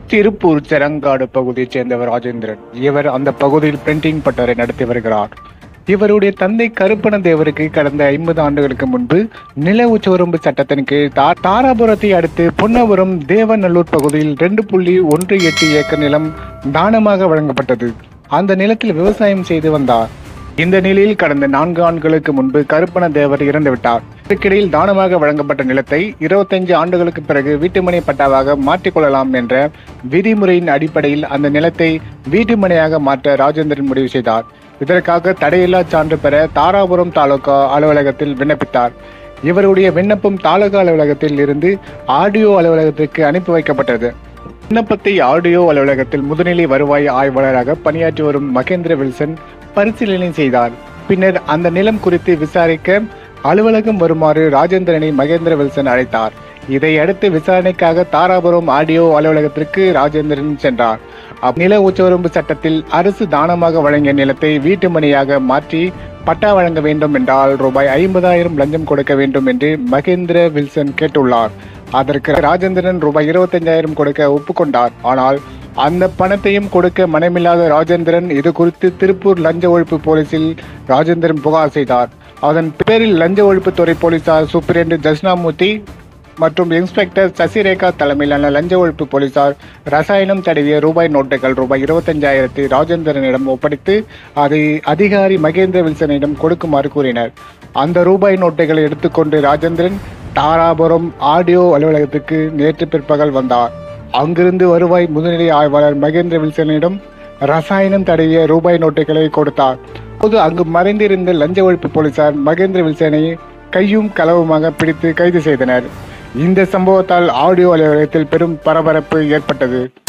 திருப்பூர் செரங்காடு பகுதியைச் சேர்ந்தவர் ராஜேந்திரன் இவர் அந்த பகுதியில் பிரிண்டிங் பட்டறை நடத்தி வருகிறார் இவருடைய தந்தை கருப்பண தேவருக்கு கடந்த ஐம்பது ஆண்டுகளுக்கு முன்பு நில உச்சவரம்பு சட்டத்தின் கீழ் தா- தாராபுரத்தை அடுத்து பொன்னபுரம் தேவநல்லூர் பகுதியில் ரெண்டு புள்ளி ஒன்று எட்டு ஏக்கர் நிலம் தானமாக வழங்கப்பட்டது அந்த நிலத்தில் விவசாயம் செய்து வந்தார் இந்த நிலையில் கடந்த நான்கு ஆண்டுகளுக்கு முன்பு கருப்பண தேவர் இறந்துவிட்டார் இதற்கிடையில் தானமாக வழங்கப்பட்ட நிலத்தை இருபத்தஞ்சு ஆண்டுகளுக்கு பிறகு வீட்டுமனை பட்டாவாக மாற்றிக்கொள்ளலாம் என்ற விதிமுறையின் அடிப்படையில் அந்த நிலத்தை வீட்டுமனையாக மாற்ற ராஜேந்திரன் முடிவு செய்தார் இதற்காக தடையில்லா சான்று பெற தாராபுரம் தாலுகா அலுவலகத்தில் விண்ணப்பித்தார் இவருடைய விண்ணப்பம் தாலுகா அலுவலகத்தில் இருந்து ஆடியோ அலுவலகத்திற்கு அனுப்பி வைக்கப்பட்டது விண்ணப்பத்தை ஆடியோ அலுவலகத்தில் முதுநிலை வருவாய் ஆய்வாளராக பணியாற்றி வரும் மகேந்திர வில்சன் பரிசீலனை செய்தார் பின்னர் அந்த நிலம் குறித்து விசாரிக்க அலுவலகம் வருமாறு ராஜேந்திரனை மகேந்திர வில்சன் அழைத்தார் இதையடுத்து விசாரணைக்காக தாராபுரம் ஆடியோ அலுவலகத்திற்கு ராஜேந்திரன் சென்றார் அப் நில உச்சவரம்பு சட்டத்தில் அரசு தானமாக வழங்கிய நிலத்தை வீட்டு மணியாக மாற்றி பட்டா வழங்க வேண்டும் என்றால் ரூபாய் ஐம்பதாயிரம் லஞ்சம் கொடுக்க வேண்டும் என்று மகேந்திர வில்சன் கேட்டுள்ளார் அதற்கு ராஜேந்திரன் ரூபாய் இருபத்தஞ்சாயிரம் கொடுக்க ஒப்புக்கொண்டார் ஆனால் அந்த பணத்தையும் கொடுக்க மனமில்லாத ராஜேந்திரன் இது குறித்து திருப்பூர் லஞ்ச ஒழிப்பு போலீசில் ராஜேந்திரன் புகார் செய்தார் அதன் பேரில் லஞ்ச ஒழிப்புத்துறை போலீசார் சூப்பரிண்ட் தட்சிணாமூர்த்தி மற்றும் இன்ஸ்பெக்டர் சசிரேகா தலைமையிலான லஞ்ச ஒழிப்பு போலீசார் ரசாயனம் தடவிய ரூபாய் நோட்டுகள் ரூபாய் இருபத்தஞ்சாயிரத்தை ராஜேந்திரனிடம் ஒப்படைத்து அதை அதிகாரி மகேந்திர வில்சனிடம் கொடுக்குமாறு கூறினர் அந்த ரூபாய் நோட்டுகளை எடுத்துக்கொண்டு ராஜேந்திரன் தாராபுரம் ஆடியோ அலுவலகத்துக்கு நேற்று பிற்பகல் வந்தார் அங்கிருந்து வருவாய் முதுநிலை ஆய்வாளர் மகேந்திர வில்சனிடம் ரசாயனம் தடவிய ரூபாய் நோட்டுகளை கொடுத்தார் அப்போது அங்கு மறைந்திருந்த லஞ்ச ஒழிப்பு போலீசார் மகேந்திர வில்சனை கையும் களவுமாக பிடித்து கைது செய்தனர் இந்த சம்பவத்தால் ஆடியோ அலுவலகத்தில் பெரும் பரபரப்பு ஏற்பட்டது